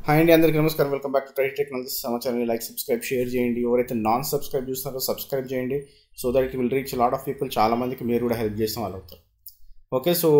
hi అండి అందరికీ నమస్కారం welcome back to tried technology సమాచారం లైక్ సబ్స్క్రైబ్ షేర్ చేయండి ఎవరైతే నాన్ సబ్స్క్రైబ్ చూస్తున్నారో సబ్స్క్రైబ్ చేయండి so that it will reach lot of people చాలా మందికి మీరు కూడా హెల్ప్ చేసిన వాళ్ళు అవుతారు ఓకే సో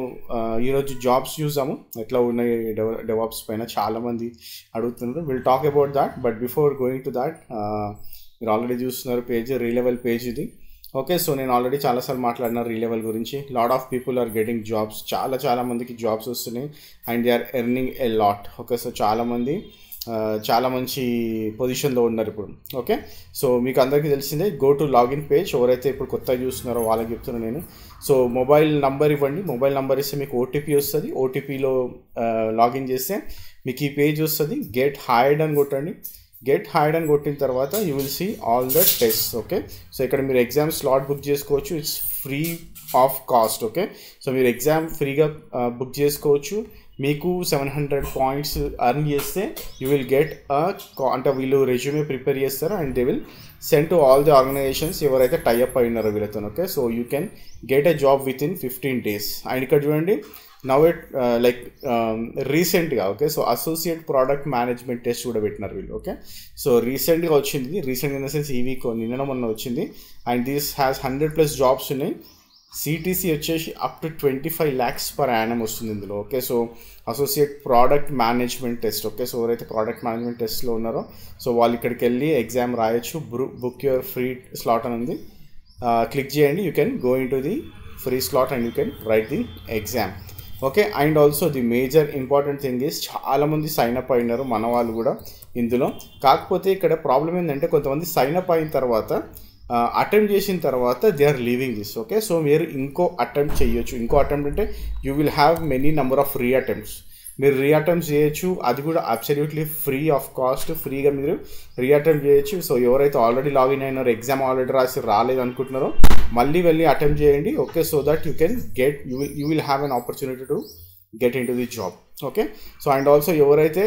ఈరోజు జాబ్స్ చూసాము ఎట్లా ఉన్నాయి డెవాప్స్ పైన చాలామంది అడుగుతున్నారు will talk about that but before going to that మీరు ఆల్రెడీ చూస్తున్నారు పేజ్ రీలెవెల్ పేజ్ ఇది ఓకే సో నేను ఆల్రెడీ చాలాసార్లు మాట్లాడిన రీలెవెల్ గురించి lot of people are getting jobs చాలా చాలా మందికి జాబ్స్ వస్తున్నాయి and they are earning a lot okay so చాలామంది చాలా మంచి పొజిషన్లో ఉన్నారు ఇప్పుడు ఓకే సో మీకు అందరికీ తెలిసిందే గో టు లాగిన్ పేజ్ ఎవరైతే ఇప్పుడు కొత్తగా చూస్తున్నారో వాళ్ళకి చెప్తున్నాను నేను సో మొబైల్ నంబర్ ఇవ్వండి మొబైల్ నంబర్ ఇస్తే మీకు ఓటీపీ వస్తుంది ఓటీపీలో లాగిన్ చేస్తే మీకు ఈ పేజ్ వస్తుంది గెట్ హైడ్ అని కొట్టండి గెట్ హైడ్ అని కొట్టిన తర్వాత you will see all the test okay so ఇక్కడ మీరు ఎగ్జామ్ స్లాట్ బుక్ చేసుకోవచ్చు it's free of cost okay so మీరు ఎగ్జామ్ ఫ్రీగా బుక్ చేసుకోవచ్చు మీకు సెవెన్ హండ్రెడ్ పాయింట్స్ అర్న్ చేస్తే యూ విల్ గెట్ అంటే వీళ్ళు రెజ్యూమే ప్రిపేర్ చేస్తారు and they will send to all the organisations ఎవరైతే టైఅప్ అయినారో వీళ్ళతో okay so you can get a job with in fifteen days and ఇక్కడ చూడండి నవ్ ఇట్ లైక్ రీసెంట్గా okay so associate product management test కూడా పెట్టినారు వీళ్ళు ఓకే సో రీసెంట్గా వచ్చింది రీసెంట్ ఇన్ ద సెన్స్ ఈ వీక్ నిన్న మొన్న వచ్చింది and this has hundred plus jobs ఉన్నాయి సిటీసీ వచ్చేసి up to twenty five lakhs per annum వస్తుంది ఇందులో okay so associate product management test okay so ఎవరైతే ప్రోడక్ట్ మేనేజ్మెంట్ టెస్ట్లో ఉన్నారో సో వాళ్ళు ఇక్కడికి వెళ్ళి ఎగ్జామ్ రాయొచ్చు బుక్ యువర్ ఫ్రీ స్లాట్ అని ఉంది క్లిక్ చేయండి you can go in to the free slot and you can write the exam okay and also the major important thing is చాలామంది సైన్ అప్ అయినారు మన వాళ్ళు కూడా ఇందులో కాకపోతే ఇక్కడ ప్రాబ్లం ఏంటంటే కొంతమంది సైన్ అప్ అయిన తర్వాత అటెంప్ట్ చేసిన తర్వాత they are leaving this okay so మీరు ఇంకో అటెంప్ట్ చేయొచ్చు ఇంకో అటెంప్ట్ అంటే you will have many number of re attempts మీరు రీ అటెంప్ట్ చేయొచ్చు అది కూడా అబ్సల్యూట్లీ ఫ్రీ ఆఫ్ కాస్ట్ ఫ్రీగా మీరు రీ అటెంప్ట్ చేయొచ్చు సో ఎవరైతే ఆల్రెడీ లాగిన్ అయినారో ఎగ్జామ్ ఆల్రెడీ రాసి రాలేదు అనుకుంటున్నారో మళ్ళీ వెళ్ళి అటెంప్ట్ చేయండి okay so that you can get you you will have an opportunity to get in to the job okay so and also ఎవరైతే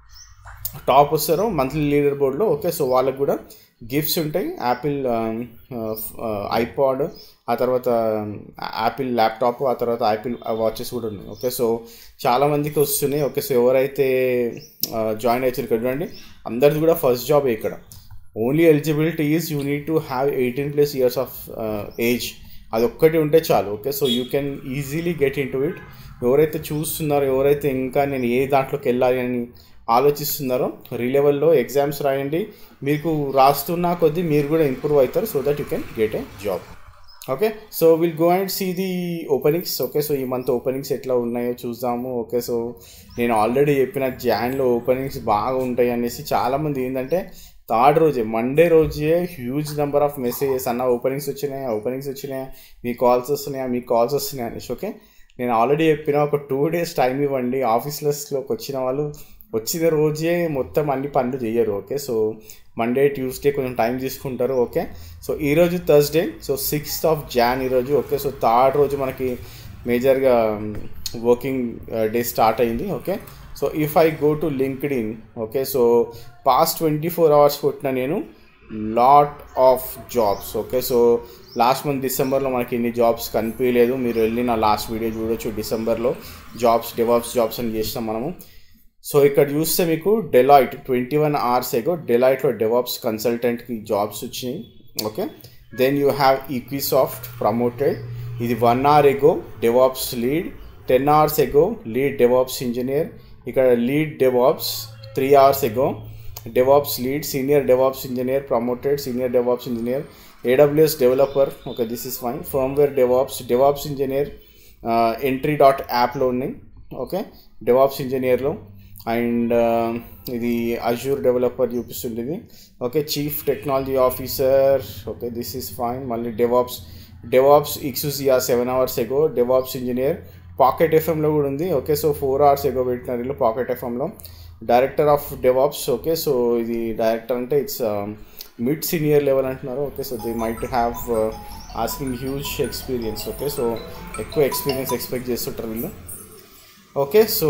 టాప్ వస్తారో మంత్లీ లీడర్ బోర్డ్లో ఓకే సో వాళ్ళకి కూడా గిఫ్ట్స్ ఉంటాయి యాపిల్ ఐపాడ్ ఆ తర్వాత Apple laptop ఆ తర్వాత యాపిల్ వాచెస్ కూడా ఉన్నాయి ఓకే సో చాలామందికి వస్తున్నాయి ఓకే సో ఎవరైతే జాయిన్ అవుతారు ఇక్కడ చూడండి అందరిది కూడా ఫస్ట్ జాబ్ ఇక్కడ only eligibility is you need to have eighteen plus years of age అది ఒక్కటి ఉంటే చాలు okay so you can easily get in to it ఎవరైతే చూస్తున్నారో ఎవరైతే ఇంకా నేను ఏ దాంట్లోకి వెళ్ళాలి అని ఆలోచిస్తున్నారో రీలెవెల్లో ఎగ్జామ్స్ రాయండి మీకు రాస్తున్న కొద్దీ మీరు కూడా ఇంప్రూవ్ అవుతారు so that you can get a job okay so will go and see the openings okay so ఈ మంత్ ఓపెనింగ్స్ ఎట్లా ఉన్నాయో చూద్దాము ఓకే సో నేను ఆల్రెడీ చెప్పిన జాన్లో ఓపెనింగ్స్ బాగా ఉంటాయి అనేసి చాలామంది ఏంటంటే థర్డ్ రోజే మండే రోజే హ్యూజ్ నెంబర్ ఆఫ్ మెసేజెస్ అన్న ఓపెనింగ్స్ వచ్చినాయా ఓపెనింగ్స్ వచ్చినాయా మీ కాల్స్ వస్తున్నాయా మీ కాల్స్ వస్తున్నాయా అనేసి ఓకే నేను ఆల్రెడీ చెప్పిన ఒక టూ డేస్ టైం ఇవ్వండి ఆఫీస్లెస్లోకి వచ్చిన వాళ్ళు వచ్చిన రోజే మొత్తం అన్ని పనులు చేయరు ఓకే సో మండే ట్యూస్డే కొంచెం టైం తీసుకుంటారు ఓకే సో ఈరోజు Thursday so sixth of Jan ఈరోజు ఓకే సో థర్డ్ రోజు మనకి మేజర్గా వర్కింగ్ డే స్టార్ట్ అయింది okay so if I go to LinkedIn okay so past twenty four hours కొట్టిన నేను lot of jobs okay so last month డిసెంబర్లో మనకి ఇన్ని జాబ్స్ కనిపించలేదు మీరు వెళ్ళి నా లాస్ట్ వీడియో చూడొచ్చు డిసెంబర్లో జాబ్స్ డెవాప్స్ జాబ్స్ అని చేసినాం మనము సో ఇక్కడ చూస్తే మీకు Deloitte twenty one hours ago డెలాయిట్లో డెవాప్స్ కన్సల్టెంట్కి జాబ్స్ వచ్చినాయి okay then you have Equisoft promoted ఇది one hour ago DevOps lead ten hours ago lead DevOps engineer ఇక్కడ lead DevOps three hours ago DevOps lead senior DevOps engineer promoted senior DevOps engineer AWS developer okay this is fine firmware DevOps DevOps engineer entry dot యాప్లో ఉన్నాయి okay DevOps ఇంజనీర్లో and ఇది Azure developer చూపిస్తుంటుంది okay chief technology officer okay this is fine మళ్ళీ DevOps DevOps ఇక్సుసియా seven hours ago DevOps engineer Pocket ఎఫ్ఎంలో కూడా ఉంది okay so four hours ago పెట్టినారు వీళ్ళు పాకెట్ ఎఫ్ఎంలో director of DevOps okay so ఇది డైరెక్టర్ అంటే ఇట్స్ మిడ్ సీనియర్ లెవెల్ అంటున్నారు okay so they might have asking huge experience okay so ఎక్కువ ఎక్స్పీరియన్స్ ఎక్స్పెక్ట్ చేస్తుంటారు వీళ్ళు ఓకే సో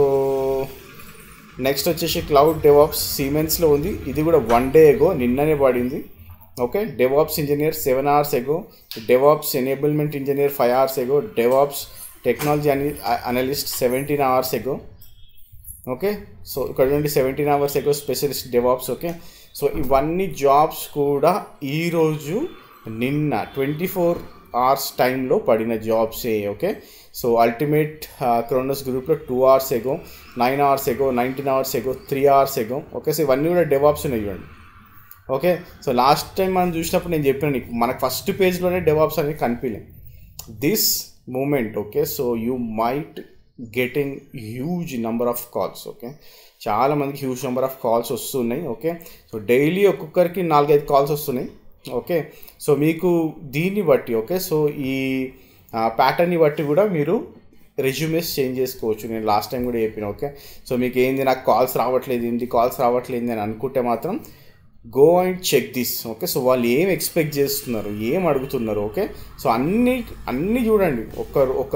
నెక్స్ట్ వచ్చేసి క్లౌడ్ డెవాప్స్ సీమెన్స్లో ఉంది ఇది కూడా వన్ డే ఎగో నిన్ననే పడింది okay DevOps engineer seven hours ago DevOps enablement engineer five hours ago DevOps technology అని analyst seventeen hours ago okay so ఇక్కడ నుండి seventeen hours ago specialist DevOps okay so ఇవన్నీ జాబ్స్ కూడా ఈరోజు నిన్న ట్వంటీ ఫోర్ అవర్స్ టైంలో పడిన జాబ్సే ఓకే సో అల్టిమేట్ క్రోనస్ గ్రూప్లో two hours ago nine hours ago nineteen hours ago three hours ago okay so ఇవన్నీ కూడా డెవాప్స్ ఉన్నాయి చూడండి ఓకే సో లాస్ట్ టైం మనం చూసినప్పుడు నేను చెప్పిన నీకు మనకు ఫస్ట్ పేజ్లోనే డెవాప్స్ అనేది కనిపించలేదు this moment okay so you might getting huge number of calls okay చాలా మందికి హ్యూజ్ నెంబర్ ఆఫ్ కాల్స్ వస్తున్నాయి ఓకే సో డైలీ ఒక్కొక్కరికి నాలుగైదు కాల్స్ వస్తున్నాయి ఓకే సో మీకు దీన్ని బట్టి ఓకే సో ఈ ప్యాటర్న్ని బట్టి కూడా మీరు రెజ్యూమేస్ చేంజ్ చేసుకోవచ్చు నేను లాస్ట్ టైం కూడా చెప్పిన ఓకే సో మీకు ఏంది నాకు కాల్స్ రావట్లేదు ఏంది కాల్స్ రావట్లేదు అని అనుకుంటే మాత్రం go and check this okay so వాళ్ళు ఏం ఎక్స్పెక్ట్ చేస్తున్నారు ఏం అడుగుతున్నారు ఓకే సో అన్ని అన్నీ చూడండి ఒక ఒక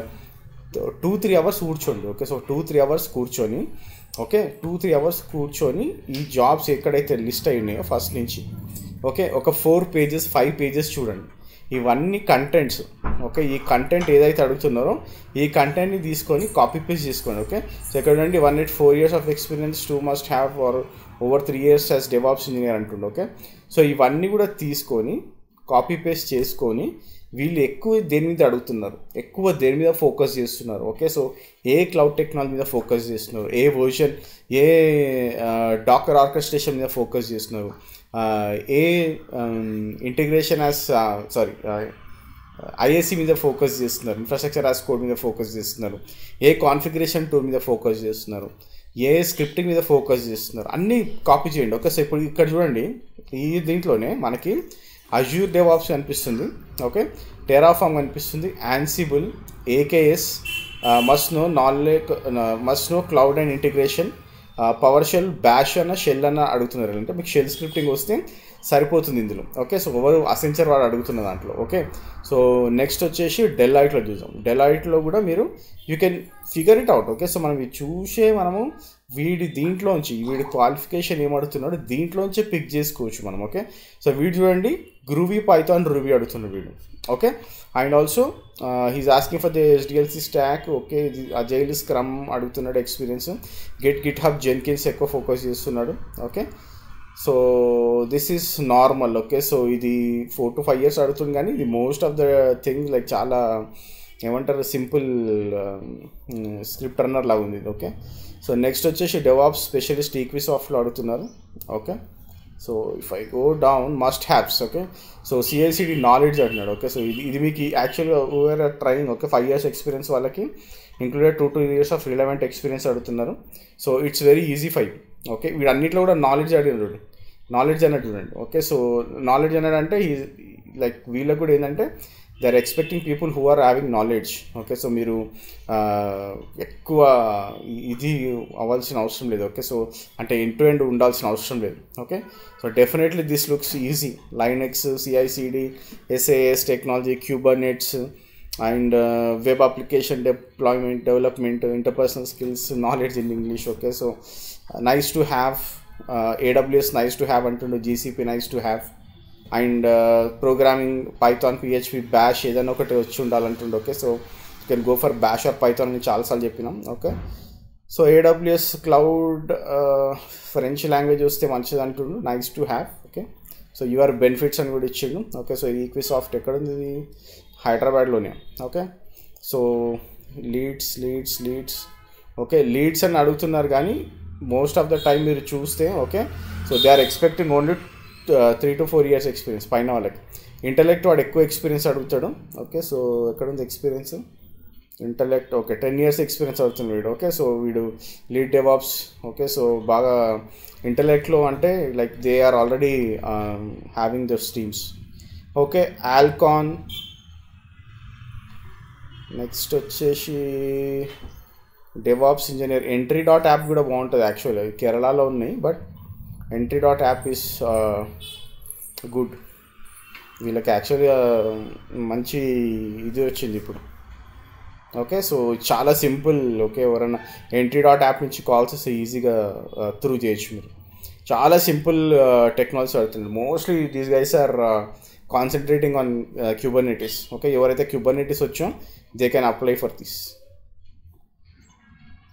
టూ త్రీ అవర్స్ కూర్చోండి okay so two three hours కూర్చొని ఓకే టూ త్రీ అవర్స్ కూర్చొని ఈ జాబ్స్ ఎక్కడైతే లిస్ట్ అయి ఉన్నాయో ఫస్ట్ నుంచి ఓకే ఒక ఫోర్ పేజెస్ ఫైవ్ పేజెస్ చూడండి ఇవన్నీ కంటెంట్స్ ఓకే ఈ కంటెంట్ ఏదైతే అడుగుతున్నారో ఈ కంటెంట్ని తీసుకొని కాపీ పేస్ట్ చేసుకోండి ఓకే సో ఇక్కడ నుండి one eight four years of experience two must have or over three years as DevOps engineer అంటుండే ఓకే సో ఇవన్నీ కూడా తీసుకొని కాపీ పేస్ట్ చేసుకొని వీళ్ళు ఎక్కువ దేని మీద అడుగుతున్నారు ఎక్కువ దేని మీద ఫోకస్ చేస్తున్నారు ఓకే సో ఏ క్లౌడ్ టెక్నాలజీ మీద ఫోకస్ చేస్తున్నారు ఏ వర్షన్ ఏ డాకర్ ఆర్కెస్ట్రేషన్ మీద ఫోకస్ చేస్తున్నారు ఏ ఇంటిగ్రేషన్ యాజ్ సారీ ఐఏసీ మీద ఫోకస్ చేస్తున్నారు ఇన్ఫ్రాస్ట్రక్చర్ యాజ్ కోడ్ మీద ఫోకస్ చేస్తున్నారు ఏ కాన్ఫిగరేషన్ టూల్ మీద ఫోకస్ చేస్తున్నారు ఏ స్క్రిప్టింగ్ మీద ఫోకస్ చేస్తున్నారు అన్నీ కాపీ చేయండి ఓకే సో ఇప్పుడు ఇక్కడ చూడండి ఈ దీంట్లోనే మనకి అజ్యూర్ డెవాప్స్ కనిపిస్తుంది ఓకే టెరాఫామ్ కనిపిస్తుంది Ansible AKS must know knowledge must know cloud and integration PowerShell bash అన్న షెల్ అన్న అడుగుతున్నారు అంటే మీకు షెల్ స్క్రిప్టింగ్ వస్తే సరిపోతుంది ఇందులో ఓకే సో ఎవరు అసెంచర్ వాడు అడుగుతున్న దాంట్లో ఓకే సో నెక్స్ట్ వచ్చేసి డెలైట్లో చూద్దాం డెలైట్లో కూడా మీరు you can figure it out okay so మనం ఇది చూసే మనము వీడి దీంట్లోంచి వీడి క్వాలిఫికేషన్ ఏమడుతున్నాడు దీంట్లోంచే పిక్ చేసుకోవచ్చు మనం ఓకే సో వీడు చూడండి గ్రూవీ పైథాన్ రూబీ అడుగుతున్నాడు వీడు okay and also he's asking for the SDLC stack okay ఇది అజైల్ స్క్రమ్ అడుగుతున్నాడు experience Git GitHub Jenkins ఎక్కువ ఫోకస్ చేస్తున్నాడు okay so this is normal okay so ఇది ఫోర్ టు ఫైవ్ ఇయర్స్ అడుగుతుంది కానీ ఇది most of the thing like చాలా ఏమంటారు సింపుల్ స్క్రిప్ట్ రన్నర్ లాగా ఉంది ఇది ఓకే సో నెక్స్ట్ వచ్చేసి డెవాప్స్ స్పెషలిస్ట్ ఈక్వి సాఫ్ట్లో అడుగుతున్నారు okay so if I go down must హ్యాప్స్ okay so CLCD knowledge అంటున్నాడు ఓకే సో ఇది ఇది మీకు యాక్చువల్గా over training okay five years experience వాళ్ళకి included two two years of relevant experience అడుగుతున్నారు so it's very easy five okay వీడన్నిట్లో కూడా knowledge అడిగినాడు నాలెడ్జ్ అన్నట్టు చూడండి ఓకే సో నాలెడ్జ్ అన్నాడు అంటే లైక్ వీళ్ళకి కూడా ఏంటంటే they are expecting people who are having knowledge okay so మీరు ఎక్కువ ఇది అవ్వాల్సిన అవసరం లేదు ఓకే సో అంటే ఎండ్ టు ఎండ్ ఉండాల్సిన అవసరం లేదు okay so definitely this looks easy Linux CICD SaaS technology Kubernetes and web application deployment development interpersonal skills knowledge in English okay so nice to have AWS nice to have అంటుండు GCP nice to have and programming Python PHP bash ఏదైనా ఒకటి వచ్చి ఉండాలంటుండే okay so you can go for bash or Python అని చాలాసార్లు చెప్పినాం okay so AWS cloud French language వస్తే మంచిది అంటుండు nice to have okay so your benefits అని కూడా ఇచ్చిండు ఓకే సో ఈక్వి సాఫ్ట్ ఎక్కడ ఉంది ఇది హైదరాబాద్లోనే okay so leads leads leads okay leads అని అడుగుతున్నారు కానీ మోస్ట్ ఆఫ్ ద టైం మీరు చూస్తే okay so they are expecting only three to four years experience పైన వాళ్ళకి ఇంటలెక్ట్ వాడు ఎక్కువ ఎక్స్పీరియన్స్ అడుగుతాడు ఓకే సో ఎక్కడ ఉంది experience Intellect okay ten years experience అవుతుంది వీడు ఓకే సో వీడు లీడ్ డెవాప్స్ ఓకే సో బాగా ఇంటలెక్ట్లో అంటే like they are already having the streams okay ఆల్కాన్ నెక్స్ట్ వచ్చేసి DevOps engineer entry dot app కూడా బాగుంటుంది యాక్చువల్లీ కేరళలో ఉన్నాయి but entry dot app is good వీళ్ళకి యాక్చువల్గా మంచి ఇది వచ్చింది ఇప్పుడు ఓకే సో చాలా సింపుల్ ఓకే ఎవరైనా ఎంట్రీ డాట్ యాప్ నుంచి కాల్స్ వస్తే ఈజీగా త్రూ చేయొచ్చు మీరు చాలా సింపుల్ టెక్నాలజీ అవుతుంది mostly these guys are concentrating on Kubernetes okay ఎవరైతే క్యూబర్నెటిస్ వచ్చో they can apply for this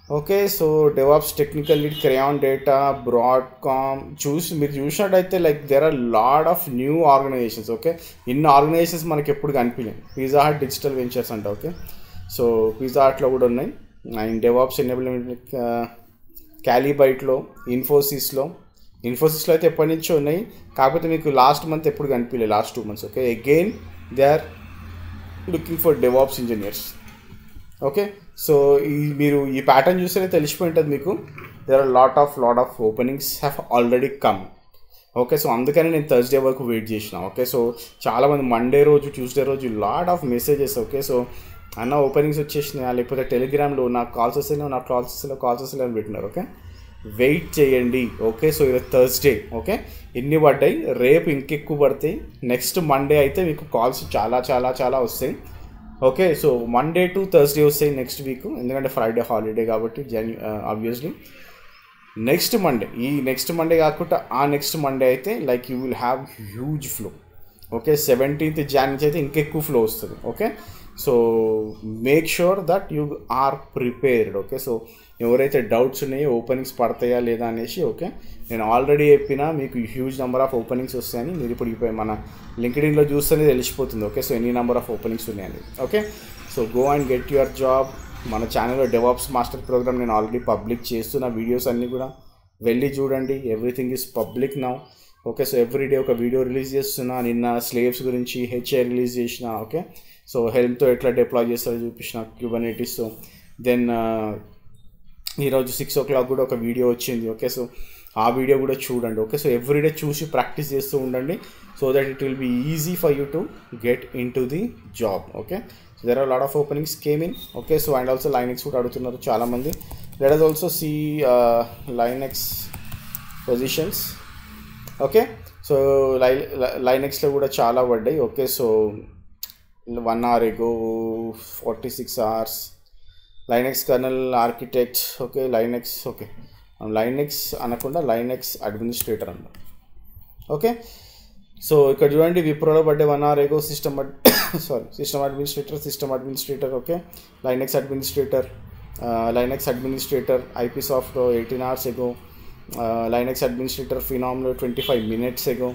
okay so DevOps technical lead Crayon Data Broadcom చూసి మీరు చూసినట్టయితే like there are lot of new organizations okay ఇన్ని organizations మనకి ఎప్పుడు కనిపించాయి Pizza Hut digital ventures అంట ఓకే సో పిజ్జా హట్లో కూడా ఉన్నాయి అండ్ డెవాప్స్ ఎనేబుల్మెంట్ క్యాలీబైట్లో ఇన్ఫోసిస్లో ఇన్ఫోసిస్లో అయితే ఎప్పటి నుంచో ఉన్నాయి కాకపోతే మీకు లాస్ట్ మంత్ ఎప్పుడు కనిపించలేదు last two months okay again they are looking for DevOps engineers okay so ఈ మీరు ఈ ప్యాటర్న్ చూస్తేనే తెలిసిపోయి ఉంటుంది మీకు there are lot of lot of openings have already come okay so అందుకని నేను థర్స్డే వరకు వెయిట్ చేసిన ఓకే సో చాలామంది మండే రోజు ట్యూస్డే రోజు lot of messages okay so అన్న ఓపెనింగ్స్ వచ్చేసినాయా లేకపోతే టెలిగ్రామ్లో నాకు కాల్స్ వస్తేనే నాకు కాల్స్ వస్తలే కాల్స్ వస్తలే అని పెట్టినారు ఓకే వెయిట్ చేయండి ఓకే సో ఇది థర్స్డే ఓకే ఎన్ని పడ్డాయి రేపు ఇంకెక్కువ పడతాయి నెక్స్ట్ మండే అయితే మీకు కాల్స్ చాలా చాలా చాలా వస్తాయి okay so Monday to Thursday వస్తాయి నెక్స్ట్ వీక్ ఎందుకంటే ఫ్రైడే హాలిడే కాబట్టి జన్ ఆబ్వియస్లీ నెక్స్ట్ మండే ఈ నెక్స్ట్ మండే కాకుండా ఆ నెక్స్ట్ మండే అయితే like you will have huge flow okay seventeenth Jan నుంచి అయితే ఇంకెక్కువ ఫ్లో వస్తుంది okay so make sure that you are prepared okay so ఎవరైతే డౌట్స్ ఉన్నాయో ఓపెనింగ్స్ పడతాయా లేదా అనేసి ఓకే నేను ఆల్రెడీ చెప్పిన మీకు హ్యూజ్ నెంబర్ ఆఫ్ ఓపెనింగ్స్ వస్తాయని మీరు ఇప్పుడు ఇప్పుడు మన లింక్డ్ఇన్లో చూస్తేనే తెలిసిపోతుంది ఓకే సో ఎన్ని నెంబర్ ఆఫ్ ఓపెనింగ్స్ ఉన్నాయని okay so go and get your job మన ఛానల్లో డెవాప్స్ మాస్టర్ ప్రోగ్రామ్ నేను ఆల్రెడీ పబ్లిక్ చేస్తున్న వీడియోస్ అన్నీ కూడా వెళ్ళి చూడండి everything is public now okay so everyday ఒక వీడియో రిలీజ్ చేస్తున్నా నిన్న స్లేవ్స్ గురించి హెచ్ఐ రిలీజ్ చేసిన ఓకే సో హెల్మ్తో ఎట్లా డిప్లాయ్ చేస్తారో చూపించిన క్యూబర్నెటీస్ దెన్ ఈరోజు సిక్స్ ఓ క్లాక్ కూడా ఒక వీడియో వచ్చింది ఓకే సో ఆ వీడియో కూడా చూడండి ఓకే సో ఎవ్రీడే చూసి ప్రాక్టీస్ చేస్తూ ఉండండి so that it will be easy for you to get in to the job okay so there are lot of openings came in okay so and also Linux కూడా అడుగుతున్నారు చాలామంది let us also see Linux positions okay so లై లైనెక్స్లో కూడా చాలా పడ్డాయి okay so one hour ago forty six hours Linux kernel architect okay Linux okay Linux అనకుండా Linux administrator అంట ఓకే సో ఇక్కడ చూడండి విప్రోలో పడ్డే one hour ago system sorry system administrator system administrator okay Linux administrator Linux administrator IP సాఫ్ట్లో eighteen hours ago Linux administrator ఫినామ్లో twenty five minutes ago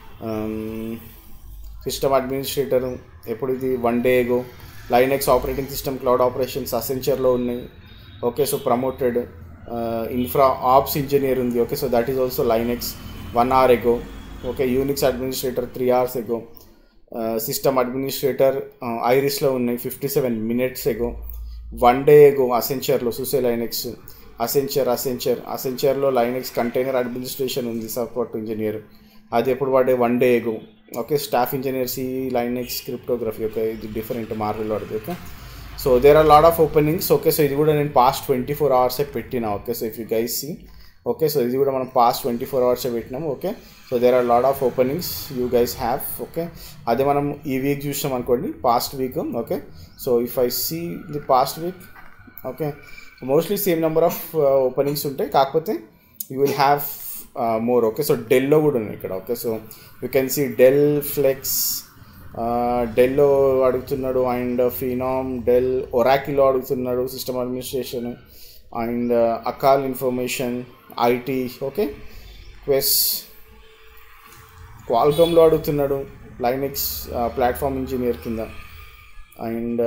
system administrator ఎప్పుడు ఇది one day ago Linux operating system cloud operations అసెంచర్లో ఉన్నాయి okay so promoted infra ops engineer ఉంది okay so that is also Linux one hour ago okay Unix administrator three hours ago system administrator ఐరిస్లో ఉన్నాయి fifty seven minutes ago one day ago అసెంచర్లో SUSE Linux Accenture Accenture అసెంచర్లో Linux container administration ఉంది support engineer అది ఎప్పుడు పడే one day ago okay staff engineers ఈ Linux cryptography okay ఇది డిఫరెంట్ మార్వెల్ వాడిది okay so there are lot of openings okay so ఇది కూడా నేను పాస్ట్ ట్వంటీ ఫోర్ అవర్సే పెట్టిన okay so if you guys see okay so ఇది కూడా మనం పాస్ట్ ట్వంటీ ఫోర్ అవర్సే పెట్టినాం okay so there are lot of openings you guys have okay అదే మనం ఈ వీక్ చూసినాం అనుకోండి past week okay so if I see the past week okay mostly same number of openings ఉంటాయి కాకపోతే you will have more okay so డెల్లో కూడా ఉన్నాయి ఇక్కడ okay so you can see Dell Flex డెల్లో అడుగుతున్నాడు అండ్ ఫినామ్ డెల్ ఒరాకిలో అడుగుతున్నాడు సిస్టమ్ అడ్మినిస్ట్రేషన్ అండ్ అకాల్ ఇన్ఫర్మేషన్ ఐటీ ఓకే క్వెస్ క్వాల్కమ్లో అడుగుతున్నాడు లైనెక్స్ ప్లాట్ఫామ్ ఇంజనీర్ కింద అండ్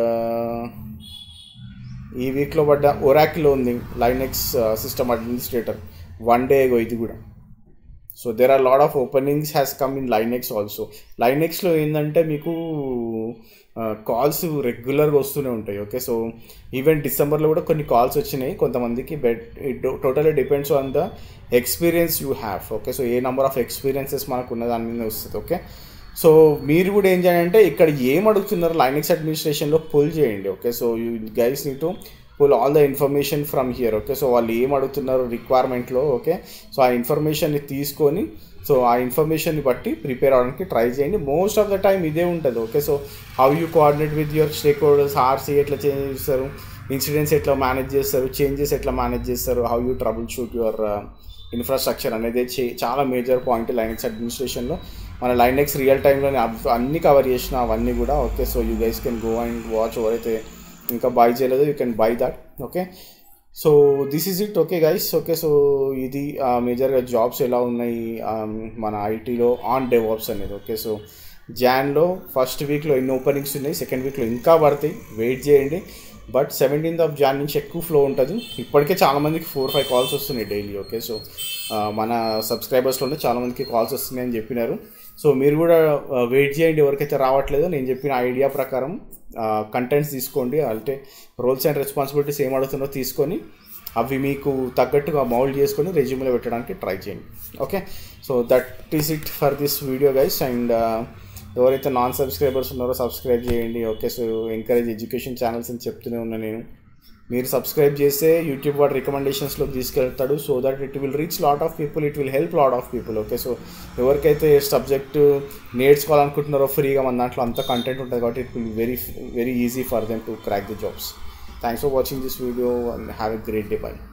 ఈ వీక్లో పడ్డ ఒరాకిలో ఉంది Linux system administrator one day ago ఇది కూడా so there are lot of openings has come in Linux also లైనెక్స్లో ఏంటంటే మీకు కాల్స్ రెగ్యులర్గా వస్తూనే ఉంటాయి ఓకే సో ఈవెన్ డిసెంబర్లో కూడా కొన్ని కాల్స్ వచ్చినాయి కొంతమందికి but it totally depends on the experience you have okay so a number of experiences మనకు ఉన్న దాని మీద వస్తుంది ఓకే సో మీరు కూడా ఏం చేయాలంటే ఇక్కడ ఏం అడుగుతున్నారు లైనెక్స్ అడ్మినిస్ట్రేషన్లో పుల్ చేయండి okay so you guys need to pull all the information from here okay so వాళ్ళు ఏం అడుగుతున్నారు రిక్వైర్మెంట్లో ఓకే సో ఆ ఇన్ఫర్మేషన్ని తీసుకొని సో ఆ ఇన్ఫర్మేషన్ని బట్టి ప్రిపేర్ అవడానికి ట్రై చేయండి మోస్ట్ ఆఫ్ ద టైం ఇదే ఉంటుంది okay so how you coordinate with your stakeholders RC ఎట్లా చేంజ్ చేస్తారు ఇన్సిడెంట్స్ ఎట్లా మేనేజ్ చేస్తారు చేంజెస్ ఎట్లా మేనేజ్ చేస్తారు how you troubleshoot your infrastructure అనేది చాలా మేజర్ పాయింట్ లైనెక్స్ అడ్మినిస్ట్రేషన్లో మన లైనెక్స్ రియల్ టైంలోనే అన్ని కవర్ చేసిన అవన్నీ కూడా okay so you guys can go and watch ఎవరైతే ఇంకా బై చేయలేదో you can buy that okay so this is it okay guys okay so ఇది మేజర్గా జాబ్స్ ఎలా ఉన్నాయి um, మన ఐటీలో ఆన్ డెవాప్స్ అనేది ఓకే సో జాన్లో ఫస్ట్ వీక్లో ఎన్ని ఓపెనింగ్స్ ఉన్నాయి సెకండ్ వీక్లో ఇంకా పడతాయి వెయిట్ చేయండి బట్ సెవెంటీన్త్ ఆఫ్ జాన్ నుంచి ఎక్కువ ఫ్లో ఉంటుంది ఇప్పటికే చాలామందికి ఫోర్ ఫైవ్ కాల్స్ వస్తున్నాయి డైలీ ఓకే సో మన సబ్స్క్రైబర్స్లోనే చాలామందికి కాల్స్ వస్తున్నాయని చెప్పినారు సో మీరు కూడా వెయిట్ చేయండి ఎవరికైతే రావట్లేదో నేను చెప్పిన ఐడియా ప్రకారం కంటెంట్స్ తీసుకోండి అంటే రోల్స్ అండ్ రెస్పాన్సిబిలిటీస్ ఏం అడుగుతుందో తీసుకొని అవి మీకు తగ్గట్టుగా మౌల్డ్ చేసుకొని రెజ్యూమ్లో పెట్టడానికి ట్రై చేయండి okay so that is it for this video guys and ఎవరైతే నాన్ సబ్స్క్రైబర్స్ ఉన్నారో సబ్స్క్రైబ్ చేయండి okay so encourage education channels అని చెప్తూనే ఉన్నా నేను మీరు సబ్స్క్రైబ్ చేస్తే యూట్యూబ్ వాడు రికమెండేషన్స్లోకి తీసుకెళ్తాడు so that it will reach lot of people it will help lot of people okay so ఎవరికైతే సబ్జెక్ట్ నేర్చుకోవాలనుకుంటున్నారో ఫ్రీగా మన దాంట్లో అంత కంటెంట్ ఉంటుంది కాబట్టి it will very very easy for them to crack the jobs thanks for watching this video and have a great day by